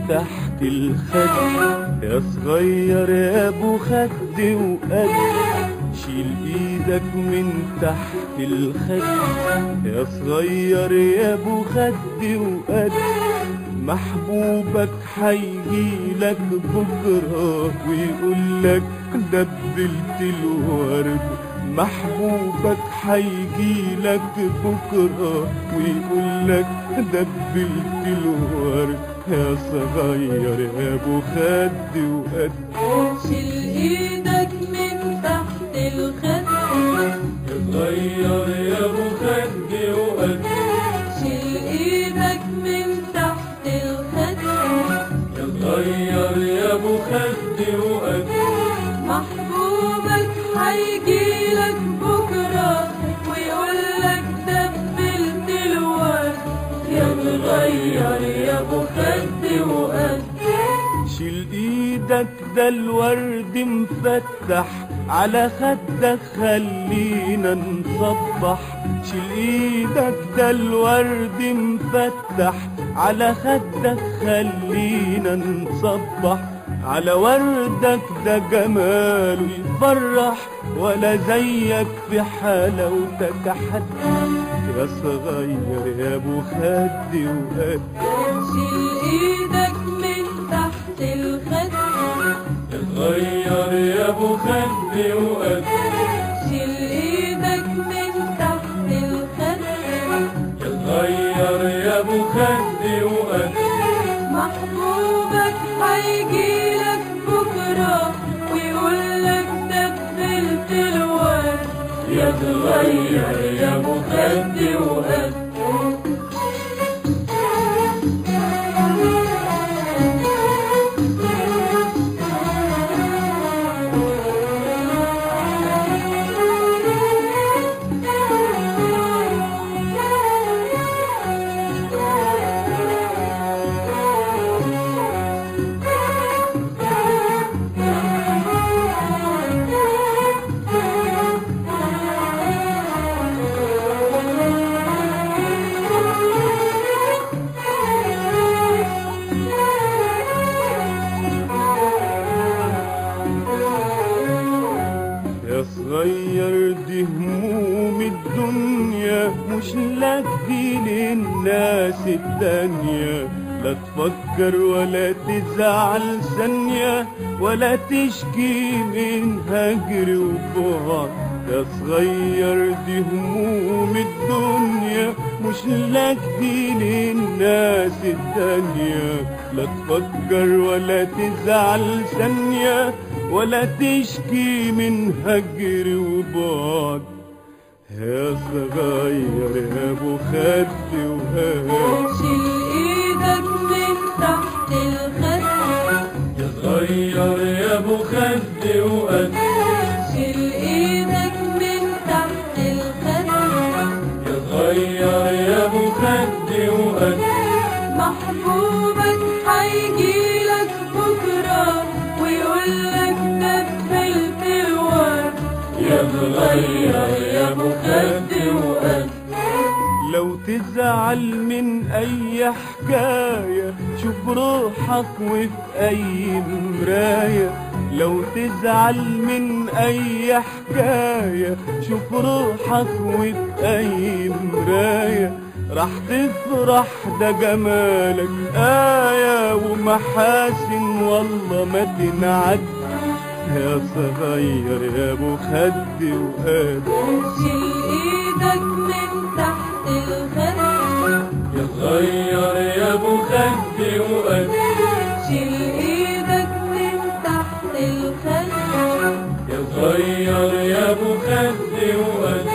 تحت الخد يا صغير يا ابو خد وقد شيل ايدك من تحت الخد يا صغير يا ابو خد وقد محبوبك حيجيلك بكرة ويقولك دبلت الورد محبوبك حيجيلك بكرة ويقولك دبلت الورد يا صغير يا ابو خد وقد شيل ايدك من تحت الخد صغير يا ابو خد وقد شيل ايدك من تحت الخد صغير يا ابو خد وقد محبوبك هيجيلك بكرة ويقولك دبلت الورد يا مغير يا ابو خد وقد شيل ايدك ده الورد مفتح على خدك خلينا نصبح شيل ايدك ده الورد مفتح على خدك خلينا نصبح على وردك ده جماله يفرح ولا زيك في حلاوتك حد يا صغير يا ابو خد وقد شيل ايدك من تحت الخد صغير يا ابو خد وقد شيل ايدك من تحت الخد صغير يا ابو خد وقد محبوبك هيجيلك بكرة ويقولك دبلت الورد يا صغير يا ابو خد وقد يا صغير دي هموم الدنيا مش لك دي للناس التانية لا تفكر ولا تزعل ثانية ولا تشكي من هجر وبعد يا صغير دي هموم الدنيا مش لك دي للناس التانية لا تفكر ولا تزعل ثانية ولا تشكي من هجر وبعد يا صغير يا ابو خد وهاب شيل ايدك من تحت الخد يا صغير يا ابو خد وقد شيل ايدك من تحت الخد يا صغير يا ابو خد وقد محبوبك هيجيلك بكرة ويقولك دبلت الورد يا صغير يا ابو خد وقد لو تزعل من اي حكاية شوف روحك وفي اي مراية لو تزعل من اي حكاية شوف روحك وفي اي مراية راح تفرح ده جمالك آية ومحاسن والله ما تنعد يا صغير يا ابو خد وقاد شيل ايدك من تحت الخد يا صغير يا ابو خد وقد شيل ايدك من تحت الخد يا صغير يا ابو خد وقد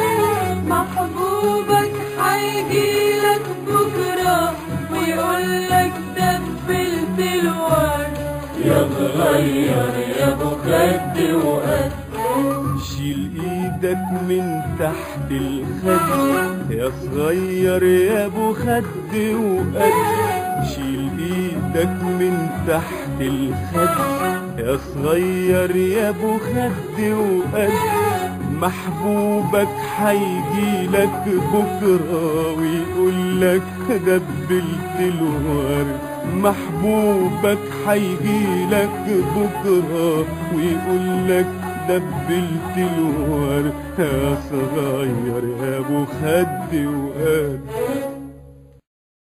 محبوبك هيجيلك بكرة ويقولك دبلت الورد يا صغير يا ابو خد وقد شيل ايدك من تحت الخد يا صغير يا ابو خد وقد شيل ايدك من تحت الخد يا صغير يا ابو خد وقد محبوبك حيجيلك بكرة ويقولك دبلت الورد محبوبك حيجيلك بكرة ويقول لك دبلت الورد يا صغير يا ابو خد وقال